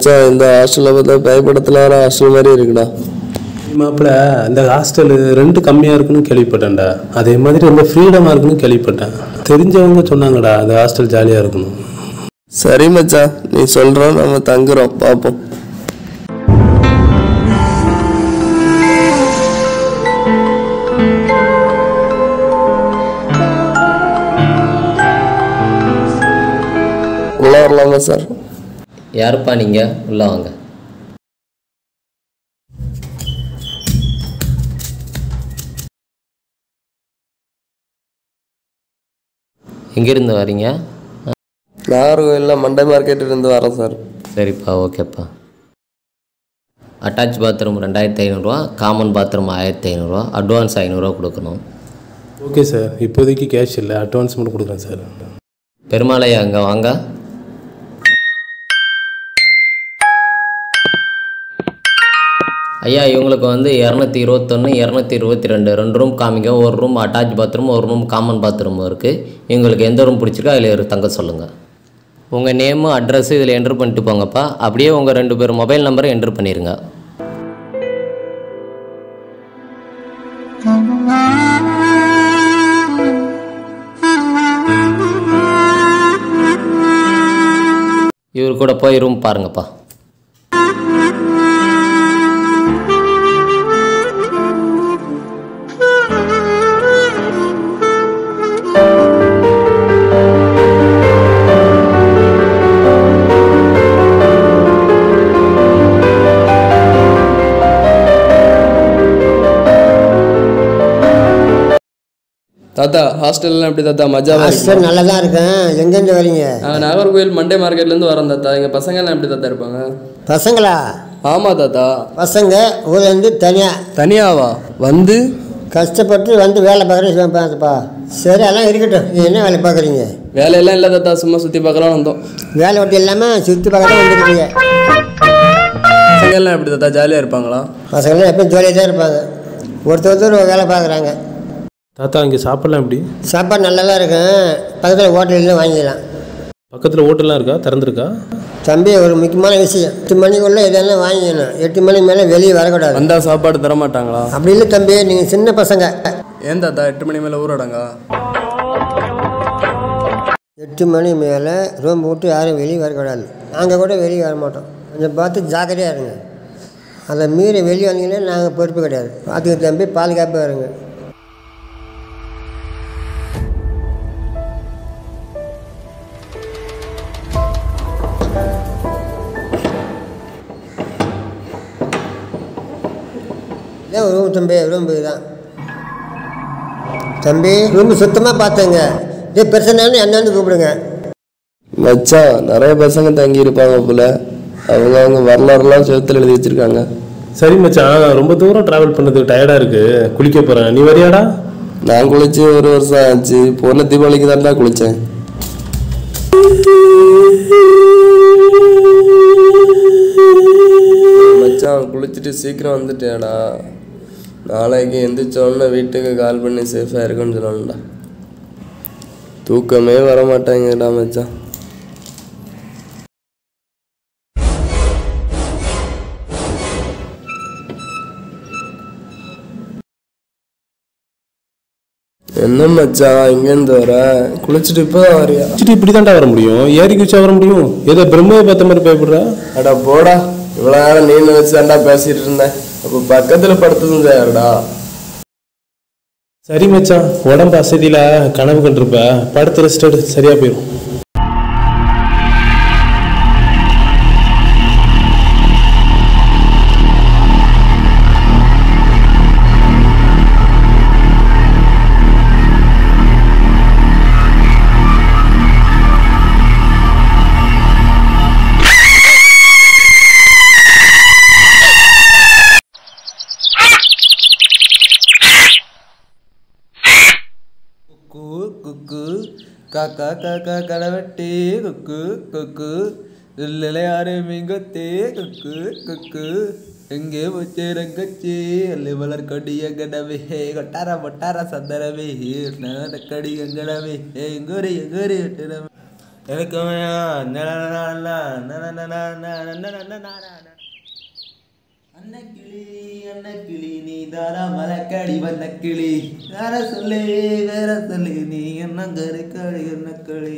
மச்சான் இந்த ஹாஸ்டலில் பார்த்தா பயப்படத்தில் வர ஹாஸ்டல் மாதிரி இருக்குடா மாப்பிள்ள இந்த ஹாஸ்டல் ரெண்டு கம்மியாக இருக்குன்னு கேள்விப்பட்டேன்டா அதே மாதிரி ரொம்ப ஃப்ரீடமாக இருக்குன்னு கேள்விப்பட்டேன் தெரிஞ்சவங்க சொன்னாங்கடா அந்த ஹாஸ்டல் ஜாலியாக இருக்கணும் சரி மச்சான் நீ சொல்ற நம்ம தங்குறோம் பார்ப்போம் உள்ள வரலாமா சார் யாருப்பா நீங்கள் உள்ளே வாங்க எங்கேருந்து வரீங்க நாகர்கோயிலில் மண்டை மார்க்கெட்டில் இருந்து வரேன் சார் சரிப்பா ஓகேப்பா அட்டாச் பாத்ரூம் ரெண்டாயிரத்தி ஐநூறுரூவா காமன் பாத்ரூம் ஆயிரத்தி ஐநூறுரூவா அட்வான்ஸ் ஐநூறுரூவா கொடுக்கணும் ஓகே சார் இப்போதைக்கு கேஷ் இல்லை அட்வான்ஸ் மட்டும் கொடுக்குறேன் சார் பெருமாளையா அங்கே வாங்க ஐயா இவங்களுக்கு வந்து இரநூத்தி இருபத்தொன்று இரநூத்தி இருபத்தி ரெண்டு ரெண்டு ரூம் காமிங்க ஒரு ரூம் அட்டாச் பாத்ரூம் ஒரு ரூம் காமன் பாத்ரூம் இருக்குது இவங்களுக்கு எந்த ரூம் பிடிச்சிருக்கோ அதில் இரு- தங்க சொல்லுங்கள் உங்கள் நேமு அட்ரஸ் இதில் என்ட்ரு பண்ணிட்டு போங்கப்பா அப்படியே உங்கள் ரெண்டு பேர் மொபைல் நம்பரை என்ட்ரு பண்ணிடுங்க இவர் கூட போய் ரூம் பாருங்கப்பா தாத்தா ஹாஸ்டல்லாம் எப்படி தாத்தா மஜாவா இருக்கு ஹாஸ்டல் நல்லா தான் இருக்கேன் எங்கேருந்து வரீங்க நாங்கள் நாகர்கோயில் மண்டே மார்க்கெட்லேருந்து வரோம் தாத்தா எங்கள் பசங்கள்லாம் எப்படி தாத்தா இருப்பாங்க பசங்களா ஆமாம் தாத்தா பசங்க ஊர்லேருந்து தனியாக தனியாவா வந்து கஷ்டப்பட்டு வந்து வேலை பார்க்குறேன்ப்பா சரி அதெல்லாம் இருக்கட்டும் நீ என்ன வேலை பார்க்குறீங்க வேலையெல்லாம் இல்லை தாத்தா சும்மா சுற்றி பார்க்கலாம் வந்தோம் வேலை ஒட்டி இல்லாமல் சுற்றி பார்க்க வந்துருக்கீங்க பசங்கள்லாம் எப்படி தாத்தா ஜாலியாக இருப்பாங்களா பசங்களாம் எப்பயும் ஜோலியாக தான் இருப்பாங்க ஒருத்தர் ஒருத்தர் ஒரு வேலை பார்க்குறாங்க தாத்தா இங்கே சாப்பிட்லாம் எப்படி சாப்பாடு நல்லா தான் இருக்கும் பக்கத்தில் ஹோட்டலில் வாங்கிக்கலாம் பக்கத்தில் ஹோட்டல்லாம் இருக்கா திறந்துருக்கா தம்பி ஒரு முக்கியமான விஷயம் எட்டு மணிக்குள்ளே இதெல்லாம் வாங்கிக்கணும் எட்டு மணி மேலே வெளியே வரக்கூடாது வந்தால் சாப்பாடு தர மாட்டாங்களா அப்படி இல்லை தம்பி நீங்கள் சின்ன பசங்க ஏன் தாத்தா எட்டு மணி மேலே ஊரடங்கா எட்டு மணி மேலே ரூம் விட்டு யாரும் வெளியே வரக்கூடாது நாங்கள் கூட வெளியே வர மாட்டோம் கொஞ்சம் பார்த்து ஜாக்கிரதையாக இருங்க அதை மீறி வெளியே வந்தீங்கன்னா நாங்கள் பொறுப்பு கிடையாது பார்த்துக்க தம்பி பாதுகாப்பாக இருங்க இதான் ரூம் தம்பி ரூம் தான் தம்பி ரூம் சுத்தமாக பார்த்துங்க இதே பிரச்சனைன்னு என்னன்னு கூப்பிடுங்க மச்சான் நிறைய பசங்க தங்கி இருப்பாங்க போல அவங்க அவங்க வரலாறுலாம் செவத்தில் எழுதி வச்சிருக்காங்க சரி மச்சான் ரொம்ப தூரம் ட்ராவல் பண்ணதுக்கு டயர்டாக இருக்குது குளிக்க போகிறேன் நீ வரியாடா நான் குளிச்சு ஒரு வருஷம் ஆச்சு போன தீபாவளிக்கு தான்டா குளித்தேன் மச்சான் குளிச்சுட்டு சீக்கிரம் வந்துட்டேடா நாளைக்கு எந்திரிச்சோடனே வீட்டுக்கு கால் பண்ணி சேஃபாக இருக்குன்னு சொல்லணும்டா தூக்கமே வர மாட்டேங்கடா மச்சான் என்ன மச்சான் இங்கேருந்து வர குளிச்சுட்டு இப்போ தான் வரியா வச்சுட்டு இப்படி தான்டா வர முடியும் ஏறி குச்சா வர முடியும் ஏதோ பிரம்மையை பார்த்த மாதிரி பயப்படுறா அடா போடா இவ்வளோ நேரம் நீ வச்சு தான்டா பேசிட்டு இருந்தேன் அப்போ பக்கத்தில் படுத்ததும் யாருடா சரி மச்சான் உடம்பு அசதியில் கனவு கண்டிருப்ப படுத்து ரெஸ்ட் எடு சரியா போயிடும் குக்கு குக்கு காக்கா காக்கா கடவட்டி குக்கு குக்கு இல்லையாரு மிங்கத்தே குக்கு குக்கு எங்கே போச்சு ரங்கச்சி அல்லி வளர் கொடிய கடவே கொட்டார பொட்டார சந்தரவே கடி எங்கடவே எங்கோரி எங்கோரி எனக்கு வேணாம். நா, நா, நா, நா, நா, நா, நா, நா, நா, நா, நா, நா, நா, நா. அன்னக்கிளி அன்னக்கிளி நீ தாரா மலக்கடி வந்த கிளி வேற சொல்லு வேற சொல்லு நீ என்ன கருக்காளி என்ன களி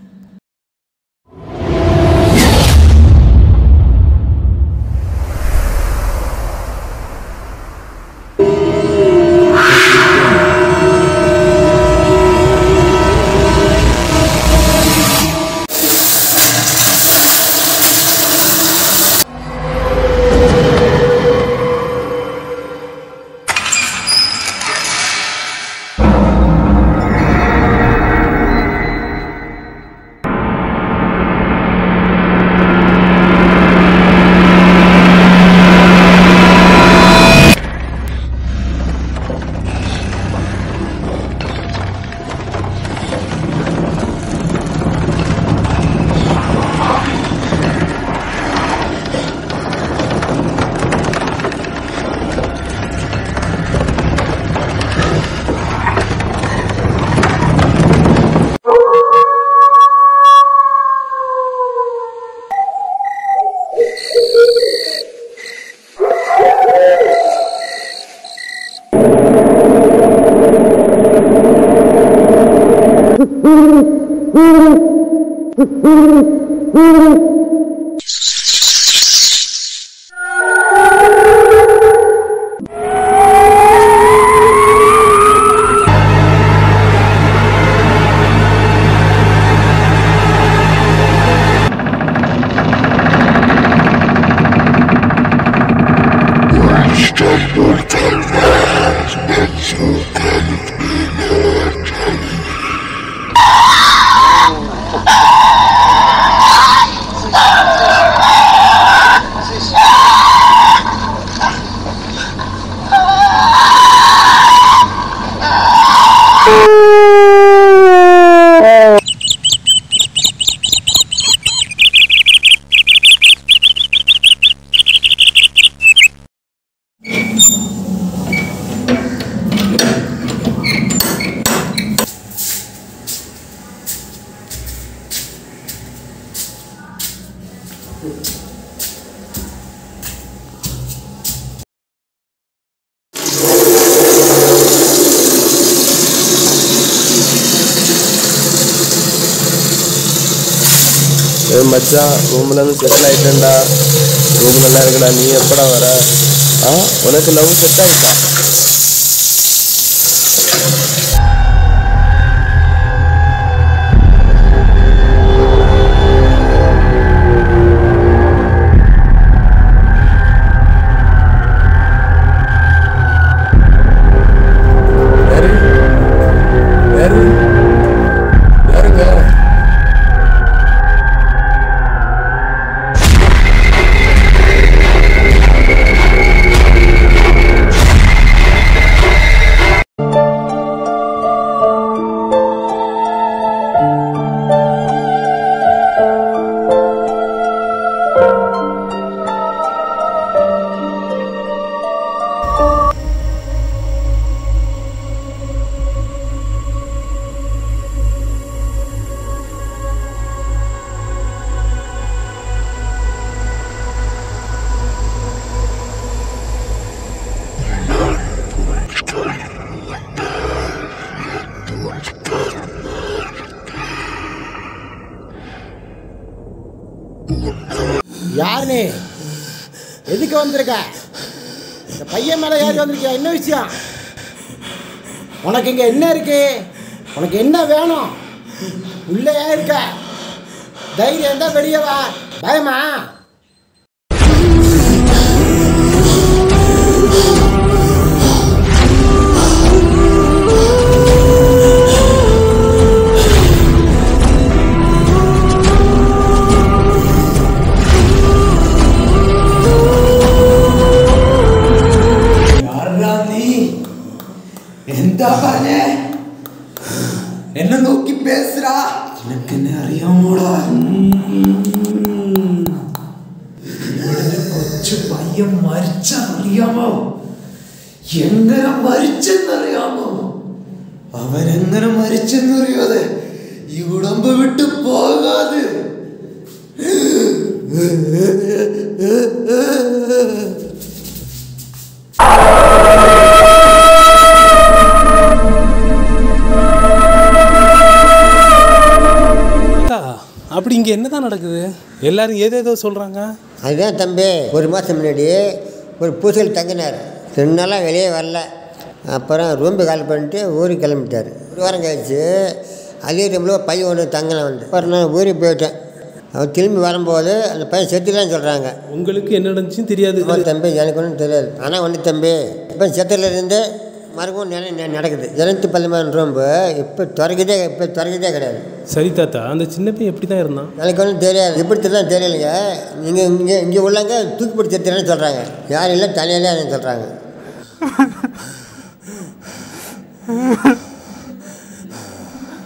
ஏய் மச்சான் ரூம்ல இருந்து செட்டில் ஆயிட்டேன்டா ரூம் நல்லா இருக்குடா நீ எப்படா வர ஆ உனக்கு லவ் செட் ஆயிட்டா யாரு யாரு யாருங்க யார் நீ எதுக்கு வந்திருக்க இந்த பையன் மேலே ஏறி வந்திருக்கியா என்ன விஷயம் உனக்கு இங்கே என்ன இருக்கு உனக்கு என்ன வேணும் உள்ளே ஏன் இருக்க தைரியம் தான் வெளியே வா பயமா யாரா நீ எந்த பாரு என்ன நோக்கி பேசுறா எனக்கு என்ன அறியாமோடா കൊച്ചു പയ്യൻ മരിച്ചറിയാമോ എങ്ങനെ മരിച്ചെന്നറിയാമോ അവരെങ്ങനെ മരിച്ചെന്നറിയാതെ உடம்ப விட்டு போகாது அக்கா அப்படி இங்கே என்னதான் நடக்குது எல்லாரும் ஏதேதோ சொல்கிறாங்க அதுதான் தம்பி ஒரு மாதம் முன்னாடி ஒரு பூசல் தங்கினார் ரெண்டு நாளாக வெளியே வரல அப்புறம் ரூம்பு கால் பண்ணிட்டு ஊருக்கு கிளம்பிட்டார் ஒரு வாரம் கழிச்சு அதே ரூமில் பையன் ஒன்று தங்கின வந்து அப்புறம் நான் ஊருக்கு போயிட்டேன் அவன் திரும்பி வரும்போது அந்த பையன் செத்துலான்னு சொல்கிறாங்க உங்களுக்கு என்ன நடந்துச்சுன்னு தெரியாது ஆமாம் தம்பி எனக்கு ஒன்றும் தெரியாது ஆனால் ஒன்று தம்பி இப்போ செத்துலேருந்து மறுபடியும் நிலை ந- நடக்குது ஜனத்து பள்ளிமான ரூம்பு இப்போ திறக்குதே இப்போ திறக்குதே கிடையாது சரி தாத்தா அந்த சின்ன பையன் எப்படி தான் இருந்தான் எனக்கு ஒன்றும் தெரியாது எப்படி தெரியலாம் தெரியலைங்க நீங்கள் இங்கே இங்கே உள்ளவங்க தூக்கி பிடிச்சி எடுத்துறேன்னு சொல்கிறாங்க யாரும் இல்லை தனியாக சொல்கிறாங்க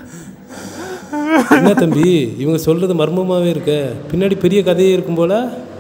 என்ன தம்பி இவங்க சொல்கிறது மர்மமாகவே இருக்க பின்னாடி பெரிய கதையே இருக்கும் போல